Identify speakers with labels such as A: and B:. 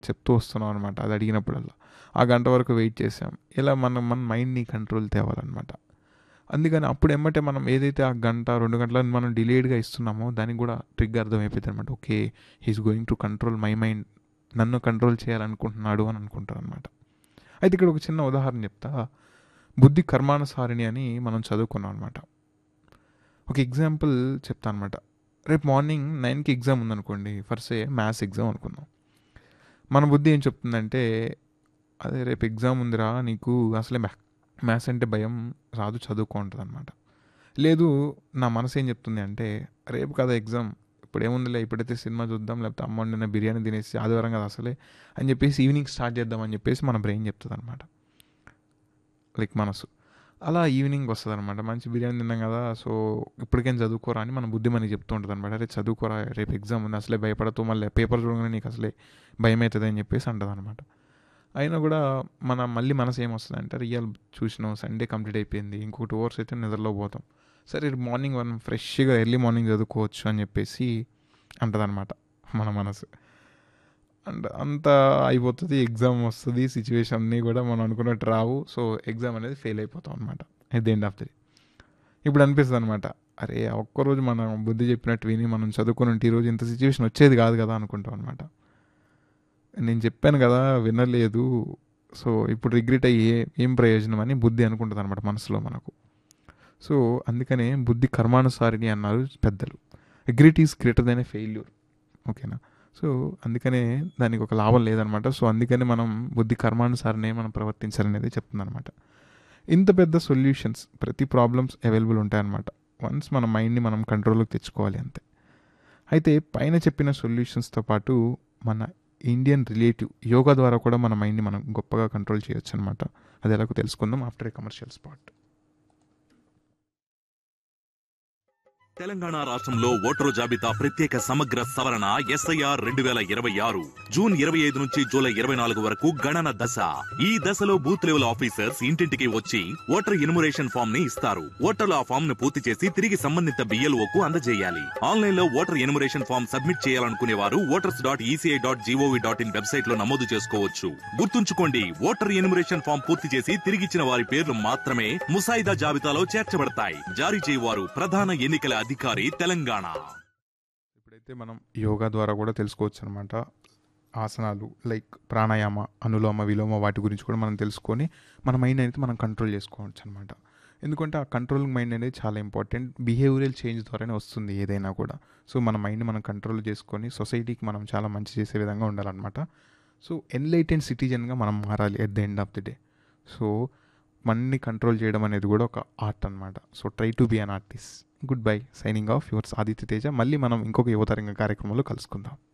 A: చెప్తూ వస్తున్నాం అనమాట అది అడిగినప్పుడల్లా ఆ గంట వరకు వెయిట్ చేసాం ఇలా మనం మన మైండ్ని కంట్రోల్ తేవాలన్నమాట అందుకని అప్పుడు ఎమ్మటే మనం ఏదైతే ఆ గంట రెండు గంటలను మనం డిలేడ్గా ఇస్తున్నామో దానికి కూడా ట్రిగ్ అర్థమైపోతుంది అనమాట okay he's going to control my mind నన్ను కంట్రోల్ చేయాలనుకుంటున్నాడు అని అనుకుంటారు అనమాట అయితే ఇక్కడ ఒక చిన్న ఉదాహరణ చెప్తా బుద్ధి కర్మానుసారిణి అని మనం చదువుకున్నాం అనమాట ఒక ఎగ్జాంపుల్ చెప్తా అనమాట రేపు మార్నింగ్ నైన్కి ఎగ్జామ్ ఉందనుకోండి ఫస్ట్ మ్యాథ్స్ ఎగ్జామ్ అనుకుందాం మన బుద్ధి ఏం చెప్తుందంటే అదే రేపు ఎగ్జామ్ ఉందిరా నీకు అసలే మ్యా మ్యాథ్స్ అంటే భయం రాదు చదువుకో ఉంటుంది అనమాట లేదు నా మనసు ఏం చెప్తుంది అంటే రేపు కదా ఎగ్జామ్ ఇప్పుడు ఏముందిలే ఇప్పుడైతే సినిమా చూద్దాం లేకపోతే అమ్మ వండిన బిర్యానీ తినేసి ఆదివారం కదా అసలే అని చెప్పేసి ఈవినింగ్ స్టార్ట్ చేద్దాం అని చెప్పేసి మన బ్రెయిన్ చెప్తుంది అనమాట లైక్ మనసు అలా ఈవినింగ్ వస్తుంది అనమాట మంచి బిర్యానీ తిన్నాం కదా సో ఇప్పటికేం చదువుకోరా అని మన బుద్ధి మనకి చెప్తూ ఉంటుంది అనమాట అరే చదువుకోరా రేపు ఎగ్జామ్ ఉంది అసలే భయపడతూ మళ్ళీ పేపర్ చూడగానే నీకు అసలే భయం అవుతుంది అని చెప్పేసి అంటుంది అనమాట అయినా కూడా మన మళ్ళీ మనసు ఏమొస్తుంది అంటే రియల్ చూసినాం సండే కంప్లీట్ అయిపోయింది ఇంకో టూ అవర్స్ అయితే నిద్రలో పోతాం సరే మార్నింగ్ మనం ఫ్రెష్గా ఎర్లీ మార్నింగ్ చదువుకోవచ్చు అని చెప్పేసి అంటది అనమాట మన మనసు అండ్ అంతా అయిపోతుంది ఎగ్జామ్ వస్తుంది సిచ్యువేషన్ అన్నీ కూడా మనం అనుకున్నట్టు రావు సో ఎగ్జామ్ అనేది ఫెయిల్ అయిపోతాం అనమాట at the end of the day ఇప్పుడు అనిపిస్తుంది అనమాట అరే ఆ ఒక్కరోజు మనం బుద్ధి చెప్పినట్టు విని మనం చదువుకుని ఉంటే ఈరోజు ఇంత సిచ్యువేషన్ వచ్చేది కాదు కదా అనుకుంటాం అనమాట నేను చెప్పాను కదా వినలేదు సో ఇప్పుడు రిగ్రెట్ అయ్యి ఏం ప్రయోజనం అని బుద్ధి అనుకుంటుంది అనమాట మనసులో మనకు సో అందుకనే బుద్ధి కర్మానుసారిని అన్నారు పెద్దలు regret is greater than a failure ఓకేనా సో అందుకనే దానికి ఒక లాభం లేదనమాట సో అందుకనే మనం బుద్ధి కర్మానుసారనే మనం ప్రవర్తించాలనేది చెప్తుందనమాట ఇంత పెద్ద సొల్యూషన్స్ ప్రతి ప్రాబ్లమ్స్ అవైలబుల్ ఉంటాయన్నమాట వన్స్ మన మైండ్ని మనం కంట్రోల్లోకి తెచ్చుకోవాలి అంతే అయితే పైన చెప్పిన సొల్యూషన్స్తో పాటు మన ఇండియన్ రిలేటివ్ యోగా ద్వారా కూడా మన మైండ్ని మనం గొప్పగా కంట్రోల్ చేయొచ్చు అనమాట అది ఎలాగో తెలుసుకుందాం after a commercial spot
B: Telangana రాష్ట్రంలో ఓటరు జాబితా ప్రత్యేక సమగ్ర సవరణ ఎస్ఐఆర్ రెండు వేల ఇరవై ఆరు జూన్ ఇరవై ఐదు నుంచి జూలై ఇరవై నాలుగు వరకు గణన దశ ఈ దశలో బూత్ లెవెల్ ఆఫీసర్స్ ఇంటింటికి వచ్చి ఓటర్ ఇనుమరేషన్ ఫామ్ ని ఇస్తారు ఓటర్లు ఆ ఫామ్ ను పూర్తి చేసి తిరిగి సంబంధిత బిఎల్ఓ కు అందజేయాలి ఆన్లైన్ లో ఓటర్ ఎనుమరేషన్ ఫామ్ సబ్మిట్ చేయాలనుకునే వారు voters dot ECI dot GOV dot in website లో నమోదు చేసుకోవచ్చు గుర్తుంచుకోండి ఓటర్ ఎనుమరేషన్ ఫామ్ పూర్తి చేసి తిరిగిచ్చిన వారి పేర్లు మాత్రమే ముసాయిదా జాబితాలో చేర్చబడతాయి జారీ చేయవారు ప్రధాన ఎన్నికల అధికారి తెలంగాణ
A: ఇప్పుడైతే మనం యోగా ద్వారా కూడా తెలుసుకోవచ్చు అనమాట ఆసనాలు లైక్ ప్రాణాయామ అనులోమ విలోమ వాటి గురించి కూడా మనం తెలుసుకొని మన మైండ్ అనేది మనం కంట్రోల్ చేసుకోవచ్చు అనమాట ఎందుకంటే ఆ కంట్రోలింగ్ మైండ్ అనేది చాలా ఇంపార్టెంట్ బిహేవియరల్ చేంజ్ ద్వారానే వస్తుంది ఏదైనా కూడా సో మన మైండ్ మనం కంట్రోల్ చేసుకొని సొసైటీకి మనం చాలా మంచి చేసే విధంగా ఉండాలన్నమాట సో ఎన్లైటెన్ సిటిజన్గా మనం మారాలి at the end of the day so మన్ని కంట్రోల్ చేయడం అనేది కూడా ఒక ఆర్ట్ అనమాట so try to be an artist good bye signing off yours Aditya Teja మళ్ళీ మనం ఇంకొక యువతరంగ కార్యక్రమంలో కలుసుకుందాం